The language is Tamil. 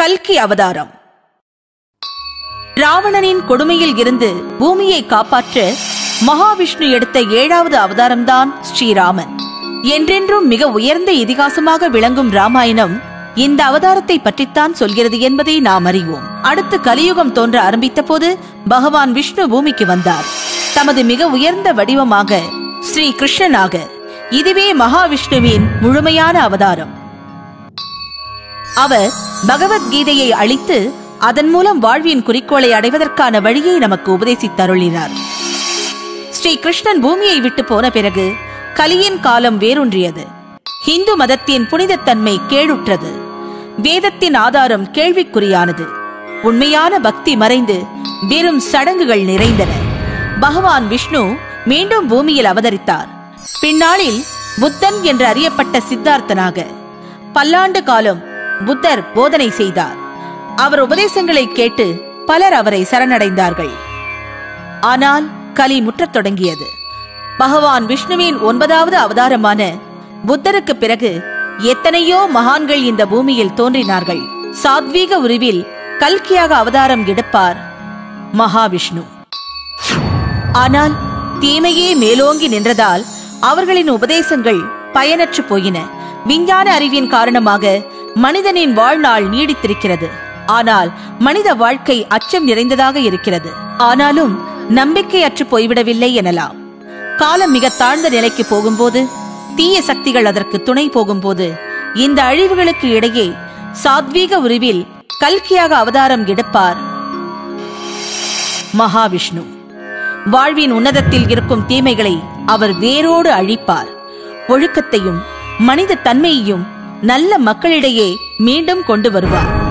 கல்கி அவதாரம் ராவணனின் கொடுமையில் இருந்து பூமியை காப்பாற்ற மகாவிஷ்ணு எடுத்த ஏழாவது அவதாரம்தான் ஸ்ரீராமன் என்றென்றும் மிக உயர்ந்த இதிகாசமாக விளங்கும் ராமாயணம் இந்த அவதாரத்தை பற்றித்தான் சொல்கிறது என்பதை நாம் அறிவோம் அடுத்து கலியுகம் தோன்ற ஆரம்பித்த போது பகவான் விஷ்ணு பூமிக்கு வந்தார் தமது மிக உயர்ந்த வடிவமாக ஸ்ரீ கிருஷ்ணனாக இதுவே மகாவிஷ்ணுவின் முழுமையான அவதாரம் அவர் பகவத்கீதையை அளித்து அதன் மூலம் வாழ்வின் குறிக்கோளை அடைவதற்கான வழியை நமக்கு உபதேசித்தருளினார் ஸ்ரீ கிருஷ்ணன் பூமியை விட்டு போன பிறகு கலியின் காலம் வேரூன்றியது இந்து மதத்தின் புனிதத்தன்மை கேடுற்றது வேதத்தின் ஆதாரம் கேள்விக்குறியானது உண்மையான பக்தி மறைந்து வெறும் சடங்குகள் நிறைந்தன பகவான் விஷ்ணு மீண்டும் பூமியில் அவதரித்தார் பின்னாளில் புத்தன் என்று அறியப்பட்ட சித்தார்த்தனாக பல்லாண்டு காலம் புத்தர் போதனை செய்தார் அவர் உபதேசங்களை கேட்டு பலர் அவரை சரணடைந்தார்கள் ஆனால் கலி முற்றத் தொடங்கியது பகவான் விஷ்ணுவின் ஒன்பதாவது அவதாரமான புத்தருக்கு பிறகு எத்தனையோ மகான்கள் இந்த பூமியில் தோன்றினார்கள் சாத்வீக உருவில் கல்கியாக அவதாரம் எடுப்பார் மகாவிஷ்ணு ஆனால் தீமையே மேலோங்கி நின்றதால் அவர்களின் உபதேசங்கள் பயனற்று போயின விஞ்ஞான அறிவின் காரணமாக மனிதனின் வாழ்நாள் நீடித்திருக்கிறது ஆனால் மனித வாழ்க்கை அச்சம் நிறைந்ததாக இருக்கிறது ஆனாலும் நம்பிக்கையற்று போய்விடவில்லை எனலாம் காலம் மிக தாழ்ந்த நிலைக்கு போகும்போது தீய சக்திகள் அதற்கு துணை போகும்போது இந்த அழிவுகளுக்கு இடையே சாத்வீக உருவில் கல்கியாக அவதாரம் எடுப்பார் மகாவிஷ்ணு வாழ்வின் உன்னதத்தில் இருக்கும் தீமைகளை அவர் வேரோடு அழிப்பார் ஒழுக்கத்தையும் மனித தன்மையையும் நல்ல மக்களிடையே மீண்டும் கொண்டு வருவார்